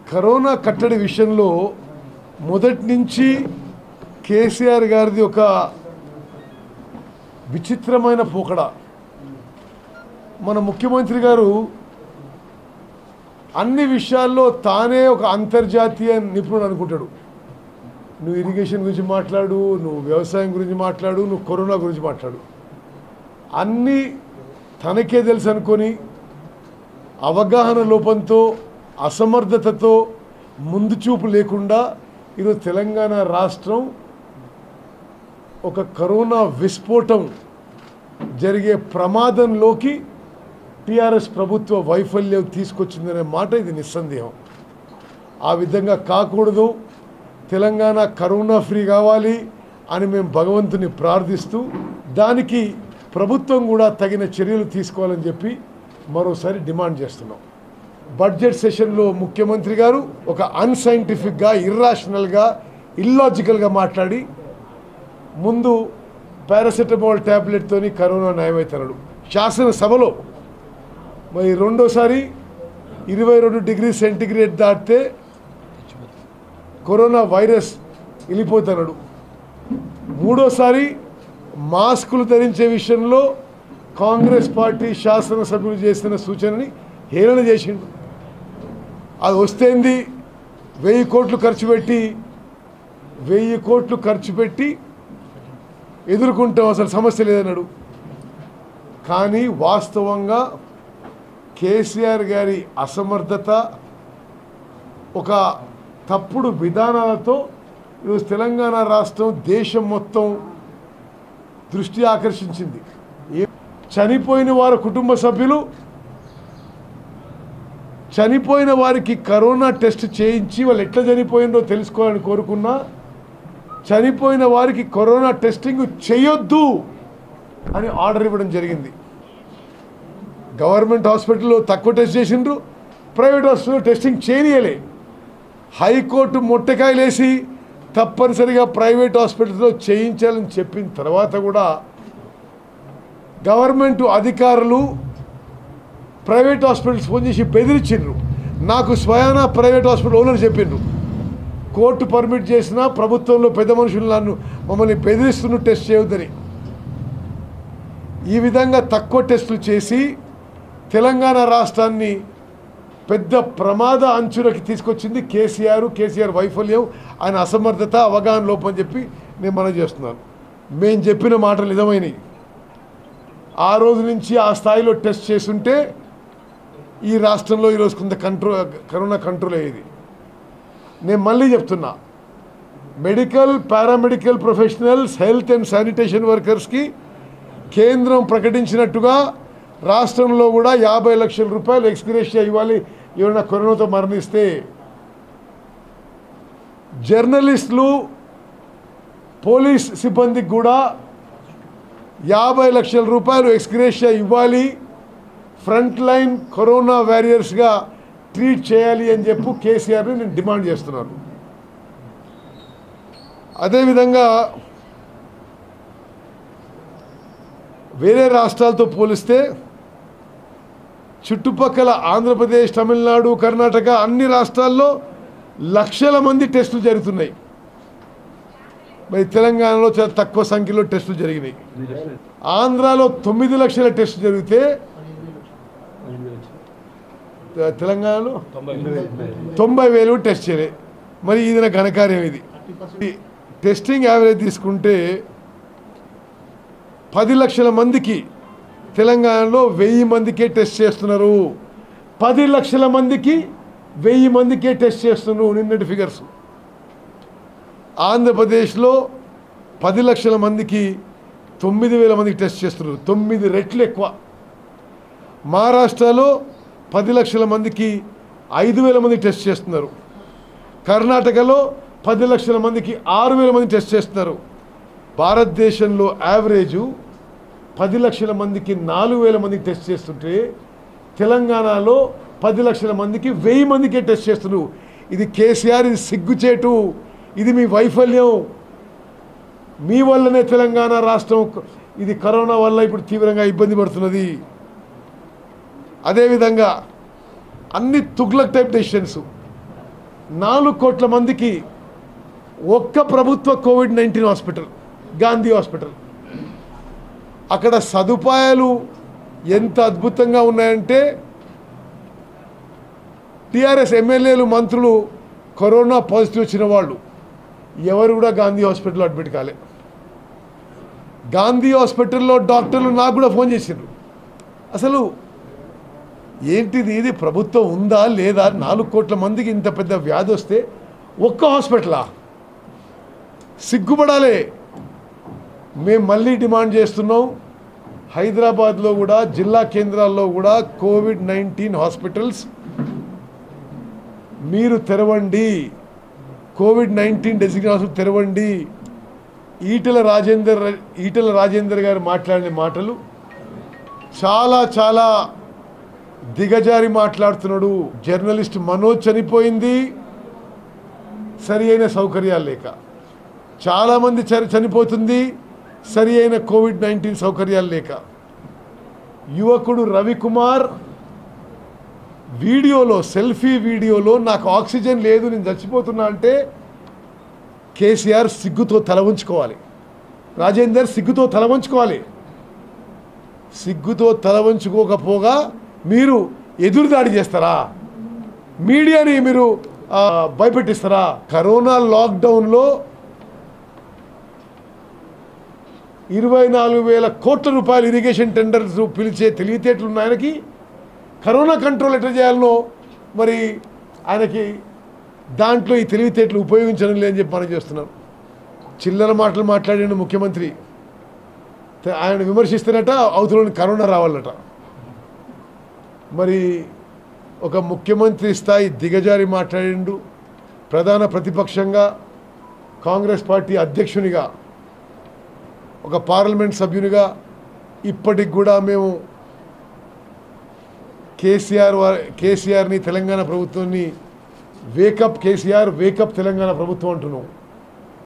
corona కట్టడి విషయంలో మొదటి నుంచి కేసీఆర్ గారిది ఒక విచిత్రమైన పోకడ మన ముఖ్యమంత్రి గారు అన్ని విషయాల్లో తానే ఒక అంతర్జాతీయ నిపుణుడు అనుకుంటాడు నువ్వు ఇరిగేషన్ గురించి మాట్లాడు నువ్వు వ్యవసాయం గురించి మాట్లాడు నువ్వు కరోనా గురించి మాట్లాడు అన్నీ తనకే తెలుసు అనుకొని అవగాహన లోపంతో అసమర్థతతో ముందు చూపు లేకుండా ఈరోజు తెలంగాణ రాష్ట్రం ఒక కరోనా విస్ఫోటం జరిగే ప్రమాదంలోకి టీఆర్ఎస్ ప్రభుత్వ వైఫల్యం తీసుకొచ్చిందనే మాట ఇది నిస్సందేహం ఆ విధంగా కాకూడదు తెలంగాణ కరోనా ఫ్రీ కావాలి అని మేము భగవంతుని ప్రార్థిస్తూ దానికి ప్రభుత్వం కూడా తగిన చర్యలు తీసుకోవాలని చెప్పి మరోసారి డిమాండ్ చేస్తున్నాం బడ్జెట్ సెషన్లో ముఖ్యమంత్రి గారు ఒక అన్సైంటిఫిక్గా ఇర్రాషనల్గా ఇల్లాజికల్గా మాట్లాడి ముందు పారాసెటమాల్ ట్యాబ్లెట్తోని కరోనా నయమవుతున్నాడు శాసనసభలో మరి రెండోసారి ఇరవై రెండు డిగ్రీ సెంటిగ్రేడ్ దాటితే కరోనా వైరస్ వెళ్ళిపోతున్నాడు మూడోసారి మాస్కులు ధరించే విషయంలో కాంగ్రెస్ పార్టీ శాసనసభ్యులు చేసిన సూచనని హేళన చేసిండు అది వస్తేంది వెయ్యి కోట్లు ఖర్చు పెట్టి వెయ్యి కోట్లు ఖర్చు పెట్టి ఎదుర్కొంటాం అసలు సమస్య లేదన్నాడు కానీ వాస్తవంగా కేసీఆర్ గారి అసమర్థత ఒక తప్పుడు విధానాలతో ఈరోజు తెలంగాణ రాష్ట్రం దేశం మొత్తం దృష్టి ఆకర్షించింది ఏ- చనిపోయిన వారి కుటుంబ సభ్యులు చనిపోయిన వారికి కరోనా టెస్ట్ చేయించి వాళ్ళు ఎట్లా చనిపోయిందో తెలుసుకోవాలని కోరుకున్నా చనిపోయిన వారికి కరోనా టెస్టింగ్ చేయొద్దు అని ఆర్డర్ ఇవ్వడం జరిగింది గవర్నమెంట్ హాస్పిటల్లో తక్కువ టెస్ట్ చేసిండ్రు ప్రైవేట్ హాస్పిటల్లో టెస్టింగ్ చేయనియలే హైకోర్టు మొట్టకాయలేసి తప్పనిసరిగా ప్రైవేట్ హాస్పిటల్స్లో చేయించాలని చెప్పిన తర్వాత కూడా గవర్నమెంట్ అధికారులు ప్రైవేట్ హాస్పిటల్స్ ఫోన్ చేసి బెదిరించిండ్రు నాకు స్వయాన ప్రైవేట్ హాస్పిటల్ ఓనర్ చెప్పిండ్రు కోర్టు పర్మిట్ చేసినా ప్రభుత్వంలో పెద్ద మనుషులు నన్ను మమ్మల్ని బెదిరిస్తున్న టెస్ట్ చేయొద్దని ఈ విధంగా తక్కువ టెస్టులు చేసి తెలంగాణ రాష్ట్రాన్ని పెద్ద ప్రమాద అంచులకి తీసుకొచ్చింది కేసీఆర్ కేసీఆర్ వైఫల్యం ఆయన అసమర్థత అవగాహన లోపం అని చెప్పి నేను మనం చేస్తున్నాను మేము చెప్పిన మాటలు నిజమైనవి ఆ రోజు నుంచి ఆ స్థాయిలో టెస్ట్ చేస్తుంటే ఈ రాష్ట్రంలో ఈరోజు కొంత కంట్రోల్ కరోనా కంట్రోల్ అయ్యేది నేను మళ్ళీ చెప్తున్నా medical paramedical professionals health and sanitation వర్కర్స్కి కేంద్రం ప్రకటించినట్టుగా రాష్ట్రంలో కూడా యాభై లక్షల రూపాయలు ఎక్స్గ్రేషియా ఇవ్వాలి ఎవరైనా కరోనాతో మరణిస్తే జర్నలిస్టులు పోలీస్ సిబ్బందికి కూడా యాభై లక్షల రూపాయలు ఎక్స్గ్రేషియా ఇవ్వాలి ఫ్రంట్ లైన్ కరోనా వారియర్స్గా ట్రీట్ చేయాలి అని చెప్పు కేసీఆర్ని నేను డిమాండ్ చేస్తున్నాను అదేవిధంగా వేరే రాష్ట్రాలతో పోలిస్తే చుట్టుపక్కల ఆంధ్రప్రదేశ్ తమిళనాడు కర్ణాటక అన్ని రాష్ట్రాల్లో లక్షల మంది టెస్టులు జరుగుతున్నాయి మరి తెలంగాణలో చాలా తక్కువ సంఖ్యలో టెస్టులు జరిగినాయి ఆంధ్రాలో తొమ్మిది లక్షల టెస్టులు జరిగితే తె- తెలంగాణలో తొంభై వేలు టెస్ట్ చేయలే మరి ఇది నా ఘనకార్యం ఇది ఈ టెస్టింగ్ యావరేజ్ తీసుకుంటే పది లక్షల మందికి తెలంగాణలో వెయ్యి మందికే టెస్ట్ చేస్తున్నారు పది లక్షల మందికి వెయ్యి మందికే టెస్ట్ చేస్తున్నారు నిన్నటి ఫిగర్స్ ఆంధ్రప్రదేశ్లో పది లక్షల మందికి తొమ్మిది వేల మందికి టెస్ట్ చేస్తున్నారు తొమ్మిది రెట్లు ఎక్కువ మహారాష్ట్రలో పది లక్షల మందికి ఐదు వేల మందికి టెస్ట్ చేస్తున్నారు కర్ణాటకలో పది లక్షల మందికి ఆరు వేల మంది టెస్ట్ చేస్తున్నారు భారతదేశంలో యావరేజు పది లక్షల మందికి నాలుగు వేల మందికి టెస్ట్ చేస్తుంటే తెలంగాణలో పది లక్షల మందికి వెయ్యి మందికే టెస్ట్ చేస్తున్నారు ఇది కేసీఆర్ ఇది సిగ్గుచేటు ఇది మీ వైఫల్యం మీ వల్లనే తెలంగాణ రాష్ట్రం ఇది కరోనా వల్ల ఇప్పుడు తీవ్రంగా ఇబ్బంది పడుతున్నది అదేవిధంగా అన్ని తుగ్లక్ టైప్ డెసిషన్స్ నాలుగు కోట్ల మందికి ఒక్క ప్రభుత్వ COVID nineteen hospital Gandhi hospital అక్కడ సదుపాయాలు ఎంత అద్భుతంగా ఉన్నాయంటే టీఆర్ఎస్ ఎమ్మెల్యేలు మంత్రులు కరోనా పాజిటివ్ వచ్చిన వాళ్ళు ఎవరు కూడా గాంధీ హాస్పిటల్లో అడ్మిట్ కాలే గాంధీ హాస్పిటల్లో డాక్టర్లు నాకు కూడా ఫోన్ చేశారు అసలు ఏంటిది ఇది ప్రభుత్వం ఉందా లేదా నాలుగు కోట్ల మందికి ఇంత పెద్ద వ్యాధి వస్తే ఒక్క హాస్పిటలా సిగ్గుపడాలి మేము మళ్ళీ డిమాండ్ చేస్తున్నాం హైదరాబాద్లో కూడా జిల్లా కేంద్రాల్లో కూడా కోవిడ్ నైన్టీన్ హాస్పిటల్స్ మీరు తెరవండి కోవిడ్ నైన్టీన్ డెసిగ్నేషన్ హాస్పిటల్ తెరవండి ఈటెల రాజేందర్ ఈటెల రాజేందర్ గారు మాట్లాడిన మాటలు చాలా చాలా దిగజారి మాట్లాడుతున్నాడు జర్నలిస్ట్ మనోజ్ చనిపోయింది సరి అయిన సౌకర్యాలు లేక చాలామంది చని చనిపోతుంది సరి అయిన కోవిడ్ నైన్టీన్ సౌకర్యాలు లేక యువకుడు రవికుమార్ వీడియోలో సెల్ఫీ వీడియోలో నాకు ఆక్సిజన్ లేదు నేను చచ్చిపోతున్నా అంటే కేసీఆర్ సిగ్గుతో తల ఉంచుకోవాలి రాజేందర్ సిగ్గుతో తల వంచుకోవాలి సిగ్గుతో తల వంచుకోకపోగా మీరు ఎదురుదాడి చేస్తారా మీడియాని మీరు ఆ, భయపెట్టిస్తారా కరోనా లాక్డౌన్లో ఇరవై నాలుగు వేల కోట్ల రూపాయలు ఇరిగేషన్ టెండర్స్ పిలిచే తెలివితేటలు ఉన్న ఆయనకి కరోనా కంట్రోల్ ఎట్లా చేయాలనో మరి ఆయనకి దాంట్లో ఈ తెలివితేటలు ఉపయోగించడం లేదని చెప్పి మనం చేస్తున్నాం చిల్లర మాటలు మాట్లాడిన ముఖ్యమంత్రి త- ఆయన విమర్శిస్తున్నట అవతలని కరోనా రావాలట మరి ఒక ముఖ్యమంత్రి స్థాయి దిగజారి మాట్లాడిండు ప్రధాన ప్రతిపక్షంగా కాంగ్రెస్ పార్టీ అధ్యక్షునిగా ఒక పార్లమెంట్ సభ్యునిగా ఇప్పటికి కూడా మేము కేసీఆర్ వా- కేసీఆర్ని తెలంగాణ ప్రభుత్వాన్ని వేకప్ కేసీఆర్ వేకప్ తెలంగాణ ప్రభుత్వం అంటున్నాం